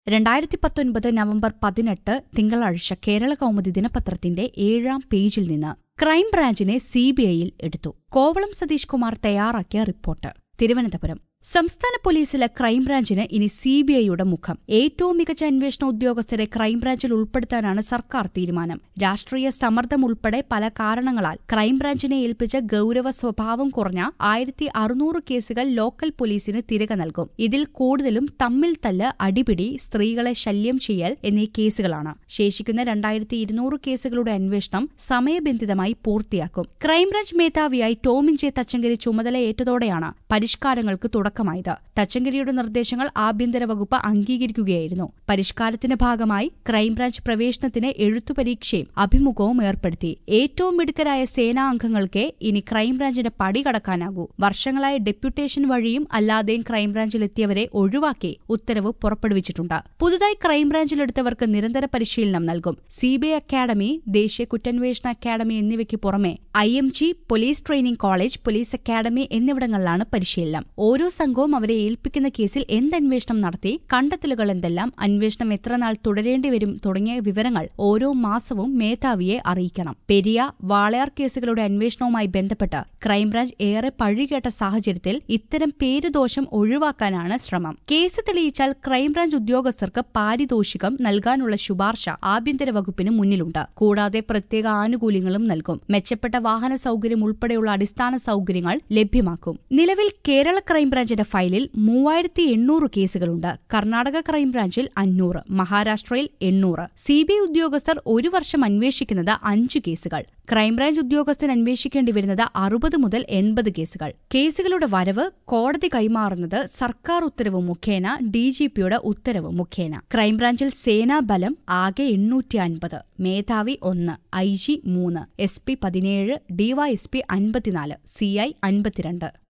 രണ്ടായിരത്തി പത്തൊൻപത് നവംബർ പതിനെട്ട് തിങ്കളാഴ്ച കേരള കൗമുദി ദിനപത്രത്തിന്റെ ഏഴാം പേജിൽ നിന്ന് ക്രൈംബ്രാഞ്ചിനെ സിബിഐയിൽ എടുത്തു കോവളം സതീഷ് കുമാർ തയ്യാറാക്കിയ റിപ്പോർട്ട് തിരുവനന്തപുരം സംസ്ഥാന പോലീസിലെ ക്രൈംബ്രാഞ്ചിന് ഇനി സിബിഐയുടെ മുഖം ഏറ്റവും മികച്ച അന്വേഷണ ഉദ്യോഗസ്ഥരെ ക്രൈംബ്രാഞ്ചിൽ ഉൾപ്പെടുത്താനാണ് സർക്കാർ തീരുമാനം രാഷ്ട്രീയ സമ്മർദ്ദം ഉൾപ്പെടെ പല കാരണങ്ങളാൽ ക്രൈംബ്രാഞ്ചിനെ ഏൽപ്പിച്ച ഗൌരവ സ്വഭാവം കുറഞ്ഞ ആയിരത്തി അറുന്നൂറ് കേസുകൾ ലോക്കൽ പോലീസിന് തിരികെ നൽകും ഇതിൽ കൂടുതലും തമ്മിൽ തല്ല് അടിപിടി സ്ത്രീകളെ ശല്യം ചെയ്യൽ എന്നീ കേസുകളാണ് ശേഷിക്കുന്ന രണ്ടായിരത്തി ഇരുന്നൂറ് കേസുകളുടെ അന്വേഷണം സമയബന്ധിതമായി പൂർത്തിയാക്കും ക്രൈംബ്രാഞ്ച് മേധാവിയായി ടോമിൻ ജെ തച്ചങ്കരി ചുമതലയേറ്റതോടെയാണ് പരിഷ്കാരങ്ങൾക്ക് തുടക്കമായത് തച്ചങ്കരിയുടെ നിർദ്ദേശങ്ങൾ ആഭ്യന്തര വകുപ്പ് അംഗീകരിക്കുകയായിരുന്നു പരിഷ്കാരത്തിന്റെ ഭാഗമായി ക്രൈംബ്രാഞ്ച് പ്രവേശനത്തിന് എഴുത്തു പരീക്ഷയും അഭിമുഖവും ഏർപ്പെടുത്തി ഏറ്റവും മിടുക്കരായ സേനാ അംഗങ്ങൾക്ക് ഇനി ക്രൈംബ്രാഞ്ചിന്റെ പടി കടക്കാനാകൂ വർഷങ്ങളായ ഡെപ്യൂട്ടേഷൻ വഴിയും അല്ലാതെയും ക്രൈംബ്രാഞ്ചിലെത്തിയവരെ ഒഴിവാക്കി ഉത്തരവ് പുറപ്പെടുവിച്ചിട്ടുണ്ട് പുതുതായി ക്രൈംബ്രാഞ്ചിലെടുത്തവർക്ക് നിരന്തര പരിശീലനം നൽകും സിബിഐ അക്കാദമി ദേശീയ കുറ്റാന്വേഷണ അക്കാദമി എന്നിവയ്ക്ക് പുറമെ I M G police training college police academy എന്നിവിടങ്ങളിലാണ് പരിശീലനം ഓരോ സംഘവും അവരെ ഏൽപ്പിക്കുന്ന കേസിൽ എന്തന്വേഷണം നടത്തി കണ്ടെത്തലുകൾ എന്തെല്ലാം അന്വേഷണം എത്ര നാൾ തുടരേണ്ടി വരും തുടങ്ങിയ വിവരങ്ങൾ ഓരോ മാസവും മേധാവിയെ അറിയിക്കണം പെരിയ വാളയാർ കേസുകളുടെ അന്വേഷണവുമായി ബന്ധപ്പെട്ട് ക്രൈംബ്രാഞ്ച് ഏറെ പഴികേട്ട സാഹചര്യത്തിൽ ഇത്തരം പേരുദോഷം ഒഴിവാക്കാനാണ് ശ്രമം കേസ് തെളിയിച്ചാൽ ക്രൈംബ്രാഞ്ച് ഉദ്യോഗസ്ഥർക്ക് പാരിതോഷികം നൽകാനുള്ള ശുപാർശ ആഭ്യന്തര വകുപ്പിന് മുന്നിലുണ്ട് കൂടാതെ പ്രത്യേക ആനുകൂല്യങ്ങളും നൽകും മെച്ചപ്പെട്ട വാഹന സൗകര്യം ഉൾപ്പെടെയുള്ള അടിസ്ഥാന സൗകര്യങ്ങൾ ലഭ്യമാക്കും നിലവിൽ കേരള ക്രൈംബ്രാഞ്ചിന്റെ ഫയലിൽ മൂവായിരത്തി എണ്ണൂറ് കേസുകളുണ്ട് കർണാടക ക്രൈംബ്രാഞ്ചിൽ അഞ്ഞൂറ് മഹാരാഷ്ട്രയിൽ എണ്ണൂറ് സിബിഐ ഉദ്യോഗസ്ഥർ ഒരു വർഷം അന്വേഷിക്കുന്നത് അഞ്ച് കേസുകൾ ക്രൈംബ്രാഞ്ച് ഉദ്യോഗസ്ഥൻ അന്വേഷിക്കേണ്ടി വരുന്നത് അറുപത് മുതൽ എൺപത് കേസുകൾ കേസുകളുടെ വരവ് കോടതി കൈമാറുന്നത് സർക്കാർ ഉത്തരവ് മുഖേന ഡിജിപിയുടെ ഉത്തരവ് മുഖേന ക്രൈംബ്രാഞ്ചിൽ സേനാബലം ആകെ എണ്ണൂറ്റി അൻപത് മേധാവി ഒന്ന് ഐ ജി മൂന്ന് എസ് പി പതിനേഴ് ഡിവൈഎസ്പി അൻപത്തിനാല് സിഐ അൻപത്തിരണ്ട്